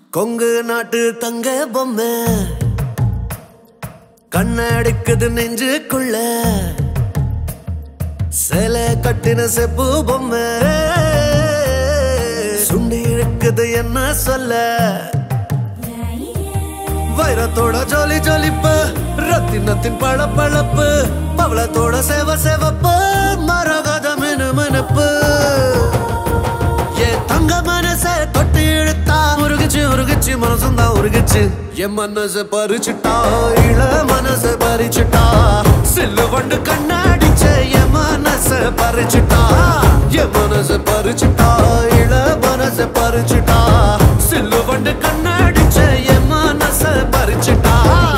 கொங்கு நாட்டு தங்க பொம்மை கண்ணடிக்குது நெஞ்சுக்குள்ள சேலை கட்டின செப்பு பொம்மை சுண்டி இருக்குது என்ன சொல்ல வைரத்தோட ஜோலி ஜொலிப்பு ரத்தினத்தின் பளபளப்பு பவளத்தோட சேவ சேவப்பு மரகத மினு மினுப்பு என் தங்க மனச தொட்டு இழுத்தா உருகுச்சு உருகுச்சு மனசும் தான் உருகுச்சு என் மனச பறிச்சுட்டா இள மனச பறிச்சுட்டா சில்லு வண்டு கண்ணாடிச்ச என் மனச பறிச்சுட்டா என் மனச பறிச்சுட்டா இள மனச பறிச்சுட்டா சில்லு வண்டு கண்ணாடிச்ச என் மனச பறிச்சுட்டா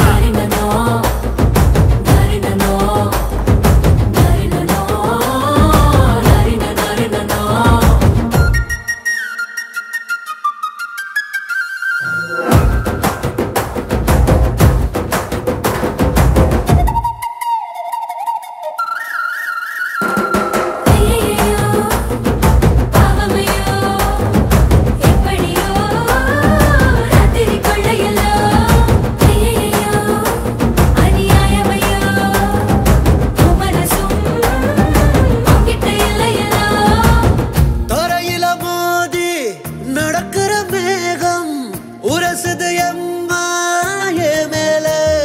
தரையில மோதி நடக்கிற மேகம் உரசுது எம்மா என் மேல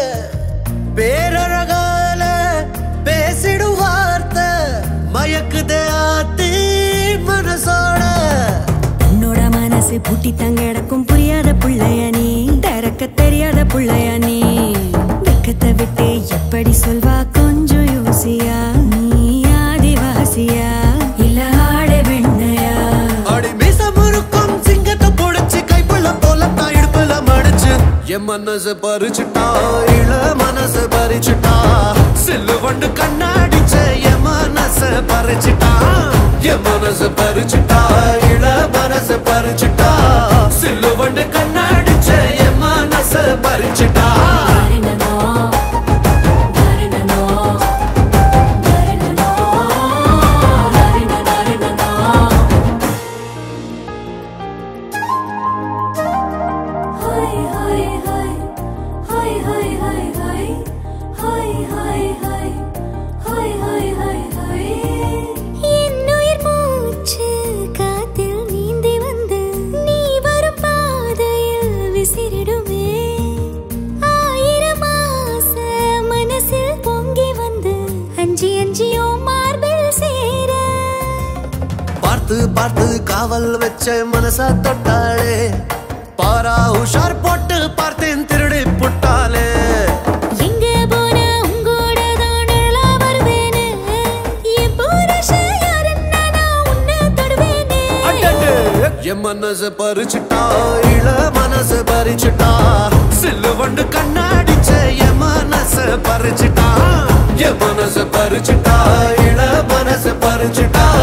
பேரழகால பேசிடும் வார்த்தை மயக்குதே ஆத்தி மனசோட உன்னோட மனசு பூட்டி தங்க இடக்கும் புரியாத புள்ளைய நீ திறக்க தெரியாத புள்ளைய நீ வெக்கத்தை விட்டு எப்படி சொல்வா கொஞ்சம் யோசியா நீ ஆதிவாசியா இல்ல ஆடை வெண்ணையா அடி மீச முறுக்கும் சிங்கத்தை புடிச்சு கைப்புள்ள போல தான் இடுப்புல மடிச்சு என் மனச பறிச்சுட்டா இள மனச பறிச்சுட்டா சில்லு வண்டு கண்ணாடிச்ச என் மனச பறிச்சுட்டா என் மனச பறிச்சுட்டா இள மனச பறிச்சுட்டா சில்லு வண்டு கண்ணாடிச்ச என் மனச பறிச்சுட்டா என்னுயிர் மூச்சு காத்தில் நீந்தி வந்து நீ வரும் பாதையில் விசிறிடுமே ஆயிரம் ஆசை மனசில் பொங்கி வந்து அஞ்சி அஞ்சியோ மார்பில் சேர பார்த்து பார்த்து காவல் வச்ச மனச தொட்டாளே பாரா உஷார் போட்டு பார்த்தேன் திருடி புட்டாளே எங்க போனா உங்கூட தான் நிழலா வருவேனே என் புருஷன் யாருன்னா நான் உன்னை தொடுவேனே என் மனச பறிச்சுட்டா இள மனச பறிச்சுட்டா சில்லு வண்டு கண்ணாடிச்ச என் மனச பறிச்சுட்டா என் மனச பறிச்சுட்டா இள மனச பறிச்சுட்டா